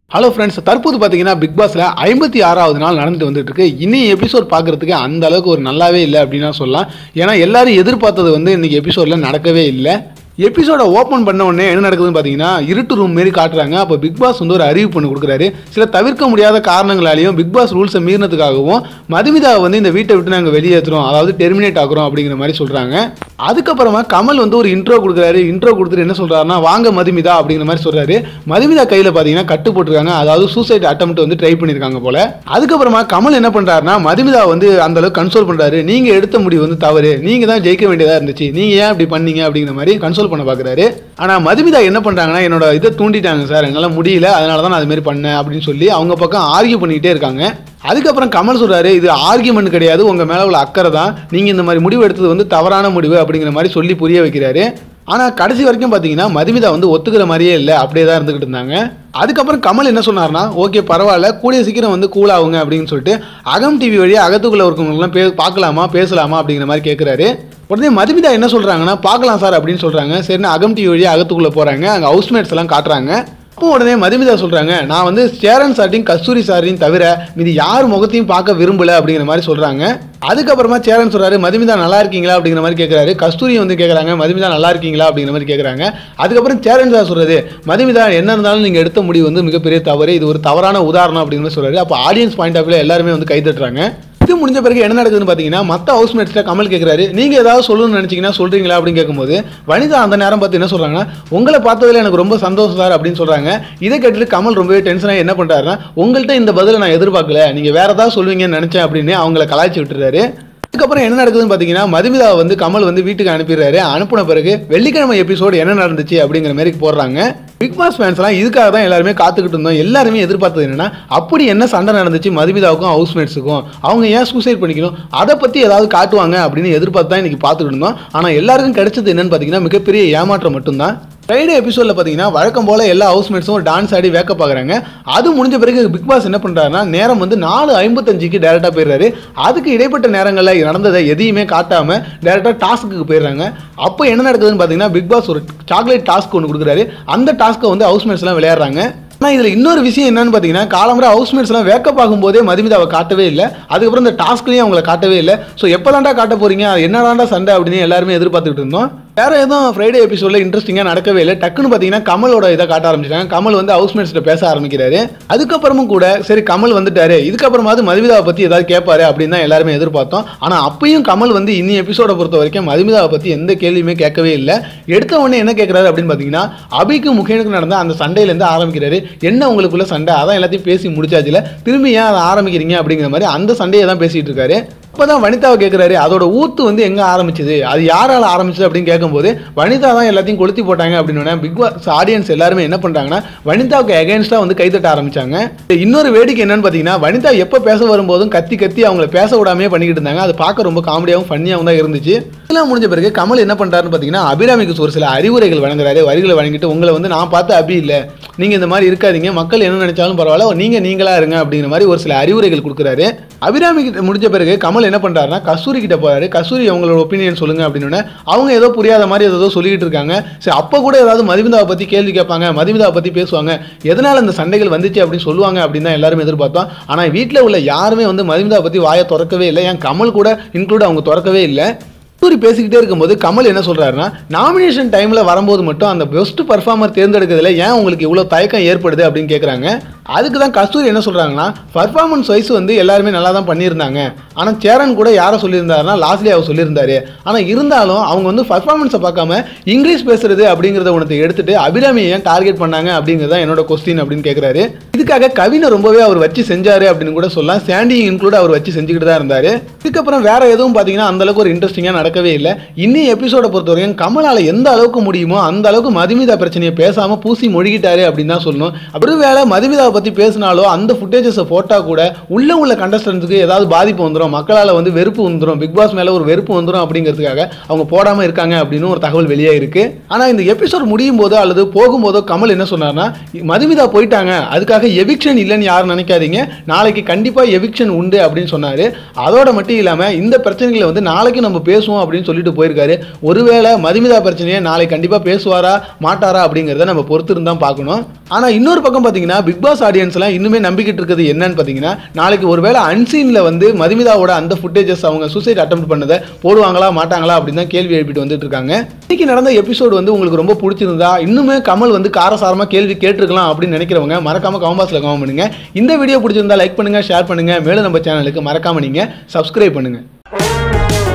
hello friends தற்போது பார்த்தீங்கன்னா big பாஸ்ல ஐம்பத்தி ஆறாவது நாள் நடந்துட்டு வந்துட்டு இருக்கு இனி எபிசோட் பார்க்கறதுக்கு அந்த அளவுக்கு ஒரு நல்லாவே இல்லை அப்படின்னு சொல்லலாம் ஏன்னா எல்லாரும் எதிர்பார்த்தது வந்து இன்னைக்கு எபிசோட்ல நடக்கவே இல்லை எபிசோட ஓப்பன் பண்ண உடனே என்ன நடக்குதுன்னு பார்த்தீங்கன்னா இருட்டு ரூம் மாரி காட்டுறாங்க அப்போ பிக் பாஸ் வந்து ஒரு அறிவிப்பு ஒன்று கொடுக்குறாரு சில தவிர்க்க முடியாத காரணங்களாலையும் பிக் பாஸ் ரூல்ஸை மீறினதுக்காகவும் மதுமிதாவை வந்து இந்த வீட்டை விட்டு நாங்கள் வெளியேற்றுறோம் அதாவது டெர்மினேட் ஆகுறோம் அப்படிங்கிற மாதிரி சொல்கிறாங்க அதுக்கப்புறமா கமல் வந்து ஒரு இன்ட்ரோ கொடுக்குறாரு இன்ட்ரோ கொடுத்துட்டு என்ன சொல்றாருன்னா வாங்க மதுமிதா அப்படிங்கிற மாதிரி சொல்றாரு மதுமிதா கையில பாத்தீங்கன்னா கட்டு போட்டிருக்காங்க அதாவது சூசைட் அட்டம் வந்து ட்ரை பண்ணிருக்காங்க போல அதுக்கப்புறமா கமல் என்ன பண்றாருன்னா மதுமிதா வந்து அந்த அளவுக்கு கன்சோல் பண்றாரு நீங்க எடுத்த முடிவு வந்து தவறு நீங்க தான் ஜெயிக்க வேண்டியதா இருந்துச்சு நீங்க ஏன் இப்படி பண்ணீங்க அப்படிங்கிற மாதிரி கன்சோல் பண்ண பாக்குறாரு ஆனா மதுமிதா என்ன பண்றாங்கன்னா என்னோட இதை தூண்டிட்டாங்க சார் என்னால முடியல அதனால தான் நான் அது மாதிரி பண்ணேன் அப்படின்னு சொல்லி அவங்க பக்கம் ஆர்கியூ பண்ணிக்கிட்டே இருக்காங்க அதுக்கப்புறம் கமல் சொல்றாரு இது ஆர்கியூமெண்ட் கிடையாது உங்க மேல உள்ள அக்கறை தான் நீங்க இந்த மாதிரி முடிவு எடுத்தது வந்து தவறான முடிவு அப்படிங்கிற மாதிரி சொல்லி புரிய வைக்கிறாரு ஆனா கடைசி வரைக்கும் பாத்தீங்கன்னா மதுமிதா வந்து ஒத்துக்கிற மாதிரியே இல்லை அப்படியே தான் இருந்துகிட்டு இருந்தாங்க அதுக்கப்புறம் கமல் என்ன சொன்னார்னா ஓகே பரவாயில்ல கூடிய சீக்கிரம் வந்து கூல் ஆகுங்க அப்படின்னு சொல்லிட்டு அகம் டிவி வழியா அகத்துக்குள்ள இருக்கவங்களாம் பே பார்க்கலாமா பேசலாமா அப்படிங்கிற மாதிரி கேட்குறாரு உடனே மதுமிதா என்ன சொல்றாங்கன்னா பார்க்கலாம் சார் அப்படின்னு சொல்றாங்க சரின்னு அகம் டிவி வழியா அகத்துக்குள்ள போறாங்க அங்க ஹவுஸ்மேட்ஸ் எல்லாம் காட்டுறாங்க அப்போ உடனே மதுமிதா சொல்றாங்க நான் வந்து சேரன் சார்ட்டையும் கஸ்தூரி சாரையும் தவிர மீதி யார் முகத்தையும் பார்க்க விரும்பல அப்படிங்கிற மாதிரி சொல்றாங்க அதுக்கப்புறமா சேரன் சொல்றாரு மதுமிதா நல்லா இருக்கீங்களா அப்படிங்கிற மாதிரி கேட்கறாரு கஸ்தூரி வந்து கேட்கறாங்க மதுமிதா நல்லா இருக்கீங்களா அப்படிங்கிற மாதிரி கேட்கறாங்க அதுக்கப்புறம் சேரன் சார் சொல்றாரு மதுமிதா என்ன இருந்தாலும் நீங்க எடுத்த முடிவு வந்து மிகப்பெரிய தவறு இது ஒரு தவறான உதாரணம் அப்படிங்கிற மாதிரி சொல்றாரு அப்போ ஆடியன்ஸ் பாயிண்ட் ஆஃப் வியூ எல்லாருமே வந்து கை தட்டுறாங்க இது முடிஞ்ச பிறகு என்ன நடக்குதுன்னு பார்த்தீங்கன்னா மற்ற ஹவுஸ்மேட்ஸ்ல கமல் கேட்குறாரு நீங்க ஏதாவது சொல்லணும்னு நினைச்சீங்கன்னா சொல்றீங்களா அப்படின்னு கேட்கும்போது வனிதா அந்த நேரம் பார்த்து என்ன சொல்றாங்கன்னா உங்களை பார்த்ததுல எனக்கு ரொம்ப சந்தோஷம் சார் அப்படின்னு சொல்றாங்க இதை கேட்டுட்டு கமல் ரொம்பவே டென்ஷனாக என்ன பண்றாருன்னா உங்கள்கிட்ட இந்த பதிலை நான் எதிர்பார்க்கல நீங்க வேற ஏதாவது சொல்லுவீங்கன்னு நினைச்சேன் அப்படின்னு அவங்கள கலாய்ச்சி விட்டுறாரு அதுக்கப்புறம் என்ன நடக்குதுன்னு பார்த்தீங்கன்னா மதுமிதா வந்து கமல் வந்து வீட்டுக்கு அனுப்பிடுறாரு அனுப்பின பிறகு வெள்ளிக்கிழமை எபிசோடு என்ன நடந்துச்சு அப்படிங்கிற மாதிரி போடுறாங்க பிக் பாஸ் ஃபேன்ஸ்லாம் இதுக்காக தான் எல்லாருமே காத்துக்கிட்டு இருந்தோம் எல்லாருமே எதிர்பார்த்தது என்னன்னா அப்படி என்ன சண்டை நடந்துச்சு மதுமிதாவுக்கும் ஹவுஸ்மேட்ஸுக்கும் அவங்க ஏன் சூசைட் பண்ணிக்கணும் அதை பற்றி ஏதாவது காட்டுவாங்க அப்படின்னு எதிர்பார்த்து தான் இன்னைக்கு பார்த்துக்கிட்டு இருந்தோம் ஆனால் எல்லாருக்கும் கிடைச்சது என்னன்னு பார்த்தீங்கன்னா மிகப்பெரிய ஏமாற்றம் மட்டும்தான் ஃப்ரைடே எபிசோடில் பார்த்தீங்கன்னா வழக்கம் போல் எல்லா ஹவுஸ்மேட்ஸும் டான்ஸ் ஆடி வேக்க பார்க்குறாங்க அது முடிஞ்ச பிறகு பிக் பாஸ் என்ன பண்ணுறாருன்னா நேரம் வந்து நாலு ஐம்பத்தஞ்சுக்கு டேரெக்டாக போயிடுறாரு அதுக்கு இடைப்பட்ட நேரங்களில் நடந்ததை எதையுமே காட்டாமல் டேரெக்டாக டாஸ்க்கு போயிடுறாங்க அப்போ என்ன நடக்குதுன்னு பார்த்தீங்கன்னா பிக் பாஸ் ஒரு சாக்லேட் டாஸ்க் ஒன்று கொடுக்குறாரு அந்த டாஸ்க்கை வந்து ஹவுஸ்மேட்ஸ்லாம் விளையாடுறாங்க ஆனால் இதில் இன்னொரு விஷயம் என்னன்னு பார்த்தீங்கன்னா காலம்பர ஹவுஸ்மேட்ஸ்லாம் வேக்கப் ஆகும்போதே மதுமிதாவை காட்டவே இல்லை அதுக்கப்புறம் இந்த டாஸ்க்லையும் அவங்கள காட்டவே இல்லை ஸோ எப்போ தாண்டா காட்ட போறீங்க அது என்னடாண்டா சண்டை அப்படின்னு எல்லாருமே எதிர்பார்த்துக்கிட்டு இருந்தோம் வேற எதுவும் ஃப்ரைடே எபிசோடில் இன்ட்ரெஸ்டிங்காக நடக்கவே இல்லை டக்குன்னு பார்த்தீங்கன்னா கமலோட இதை காட்ட ஆரம்பிச்சிட்டாங்க கமல் வந்து ஹவுஸ்மேட்ஸ்கிட்ட பேச ஆரம்பிக்கிறாரு அதுக்கப்புறமும் கூட சரி கமல் வந்துட்டாரு இதுக்கப்புறமாவது மதுமிதாவை பற்றி ஏதாவது கேட்பாரு அப்படின்னு தான் எல்லாருமே எதிர்பார்த்தோம் ஆனால் அப்பயும் கமல் வந்து இன்னி எபிசோட பொறுத்த வரைக்கும் மதுமிதாவை பற்றி எந்த கேள்வியுமே கேட்கவே இல்லை எடுத்த உடனே என்ன கேட்குறாரு அப்படின்னு பார்த்தீங்கன்னா அபிக்கும் முகேனுக்கும் நடந்த அந்த சண்டையிலேருந்து ஆரம்பிக்கிறாரு என்ன உங்களுக்குள்ள சண்டை அதான் எல்லாத்தையும் பேசி முடிச்சாச்சுல திரும்பி ஏன் அதை ஆரம்பிக்கிறீங்க அப்படிங்கிற மாதிரி அந்த சண்டையை தான் பேசிட்டு இருக்காரு அப்பதான் வனிதாவை கேட்குறாரு அதோட ஊத்து வந்து எங்க ஆரம்பிச்சது அது யாரால ஆரம்பிச்சது அப்படின்னு கேட்கும்போது வனிதா தான் எல்லாத்தையும் கொளுத்தி போட்டாங்க அப்படின்னு பிக் பாஸ் ஆடியன்ஸ் எல்லாருமே என்ன பண்றாங்கன்னா வனிதாவுக்கு எகேன்ஸ்டா வந்து கைத்தட்ட ஆரம்பிச்சாங்க இன்னொரு வேடிக்கை என்னன்னு பார்த்தீங்கன்னா வனிதா எப்போ பேச வரும்போதும் கத்தி கத்தி அவங்கள பேச விடாமே பண்ணிக்கிட்டு இருந்தாங்க அது பார்க்க ரொம்ப காமெடியாகவும் ஃபன்னியாகவும் தான் இருந்துச்சு இதெல்லாம் முடிஞ்ச பிறகு கமல் என்ன பண்றாருன்னு பார்த்தீங்கன்னா அபிராமிக்கு ஒரு சில அறிவுரைகள் வழங்குறாரு வரிகளை வழங்கிட்டு உங்களை வந்து நான் பார்த்து அபி இல்லை நீங்க இந்த மாதிரி இருக்காதீங்க மக்கள் என்ன நினைச்சாலும் பரவாயில்ல நீங்க நீங்களா இருங்க அப்படிங்கிற மாதிரி ஒரு சில அறிவுரைகள் கொடுக்குறாரு அபிராமி கிட்ட முடிஞ்ச பிறகு கமல் என்ன பண்றாருன்னா கஸ்தூரி கிட்ட போறாரு கஸ்தூரி அவங்களோட ஒப்பீனியன் சொல்லுங்க அப்படின்னு அவங்க ஏதோ புரியாத மாதிரி ஏதோ சொல்லிட்டு இருக்காங்க சரி அப்போ கூட ஏதாவது மதுமிதாவை பத்தி கேள்வி கேட்பாங்க மதுமிதாவை பத்தி பேசுவாங்க எதனால இந்த சண்டைகள் வந்துச்சு அப்படின்னு சொல்லுவாங்க அப்படின்னு தான் எல்லாருமே எதிர்பார்த்தோம் ஆனா வீட்டில் உள்ள யாருமே வந்து மதுமிதாவை பத்தி வாயை திறக்கவே இல்லை ஏன் கமல் கூட இன்க்ளூட் அவங்க திறக்கவே இல்லை கஸ்தூரி பேசிக்கிட்டே இருக்கும்போது கமல் என்ன சொல்றாருன்னா நாமினேஷன் டைம்ல வரும்போது மட்டும் அந்த பெஸ்ட் பர்ஃபார்மர் தேர்ந்தெடுக்கிறதுல ஏன் உங்களுக்கு இவ்வளோ தயக்கம் ஏற்படுது அப்படின்னு கேட்குறாங்க அதுக்கு தான் கஸ்தூரி என்ன சொல்றாங்கன்னா பர்ஃபார்மன்ஸ் வைஸ் வந்து எல்லாருமே நல்லா தான் பண்ணியிருந்தாங்க ஆனால் சேரன் கூட யாரை சொல்லியிருந்தாருன்னா லாஸ்ட்லி அவர் சொல்லியிருந்தாரு ஆனால் இருந்தாலும் அவங்க வந்து பர்ஃபார்மன்ஸை பார்க்காம இங்கிலீஷ் பேசுறது அப்படிங்கிறத உனக்கு எடுத்துட்டு அபிராமியை ஏன் டார்கெட் பண்ணாங்க அப்படிங்கிறது தான் என்னோட கொஸ்டின் அப்படின்னு கேட்குறாரு இதுக்காக கவினை ரொம்பவே அவர் வச்சு செஞ்சாரு அப்படின்னு கூட சொல்லலாம் சாண்டி இன்க்ளூட் அவர் வச்சு செஞ்சுக்கிட்டு தான் இருந்தாரு இதுக்கப்புறம் வேற எதுவும் பார்த்தீங்கன்னா அந்த அளவுக்கு ஒரு இன்ட்ரெஸ்டிங்காக நடக்கவே இல்லை இன்னி எபிசோட பொறுத்த வரைக்கும் கமலால எந்த அளவுக்கு முடியுமோ அந்த அளவுக்கு மதுமிதா பிரச்சனையை பேசாம பூசி மொழிகிட்டாரு அப்படின்னு தான் சொல்லணும் அப்படி வேலை மதுமிதாவை பத்தி பேசினாலோ அந்த ஃபுட்டேஜஸை போட்டா கூட உள்ள உள்ள கண்டஸ்டன்ஸுக்கு ஏதாவது பாதிப்பு வந்துடும் மக்களால் வந்து வெறுப்பு வந்துடும் பிக் பாஸ் மேல ஒரு வெறுப்பு வந்துடும் அப்படிங்கிறதுக்காக அவங்க போடாம இருக்காங்க அப்படின்னு ஒரு தகவல் வெளியே இருக்கு ஆனா இந்த எபிசோட் முடியும் போதோ அல்லது போகும்போதோ கமல் என்ன சொன்னார்னா மதுமிதா போயிட்டாங்க அதுக்காக எவிக்ஷன் இல்லைன்னு யாரும் நினைக்காதீங்க நாளைக்கு கண்டிப்பா எவிக்ஷன் உண்டு அப்படின்னு சொன்னாரு அதோட மட்டும் இல்லாம இந்த பிரச்சனைகளை வந்து நாளைக்கு நம்ம பேசுவோம் பார்ப்போம் அப்படின்னு சொல்லிட்டு போயிருக்காரு ஒருவேளை மதுமிதா பிரச்சனையை நாளை கண்டிப்பாக பேசுவாரா மாட்டாரா அப்படிங்கிறத நம்ம பொறுத்து இருந்தால் பார்க்கணும் ஆனால் இன்னொரு பக்கம் பார்த்தீங்கன்னா பிக் பாஸ் ஆடியன்ஸ்லாம் இன்னுமே நம்பிக்கிட்டு இருக்குது என்னன்னு பார்த்தீங்கன்னா நாளைக்கு ஒருவேளை அன்சீனில் வந்து மதுமிதாவோட அந்த ஃபுட்டேஜஸ் அவங்க சூசைட் அட்டம் பண்ணதை போடுவாங்களா மாட்டாங்களா அப்படின்னு தான் கேள்வி எழுப்பிட்டு வந்துட்டு இருக்காங்க இன்னைக்கு நடந்த எபிசோடு வந்து உங்களுக்கு ரொம்ப பிடிச்சிருந்தா இன்னுமே கமல் வந்து காரசாரமாக கேள்வி கேட்டிருக்கலாம் அப்படின்னு நினைக்கிறவங்க மறக்காம கமெண்ட் கமெண்ட் பண்ணுங்க இந்த வீடியோ பிடிச்சிருந்தா லைக் பண்ணுங்க ஷேர் பண்ணுங்க மேலும் நம்ம சேனலுக்கு மறக்காம நீங்க சப்ஸ்கிரைப் பண்ணுங்க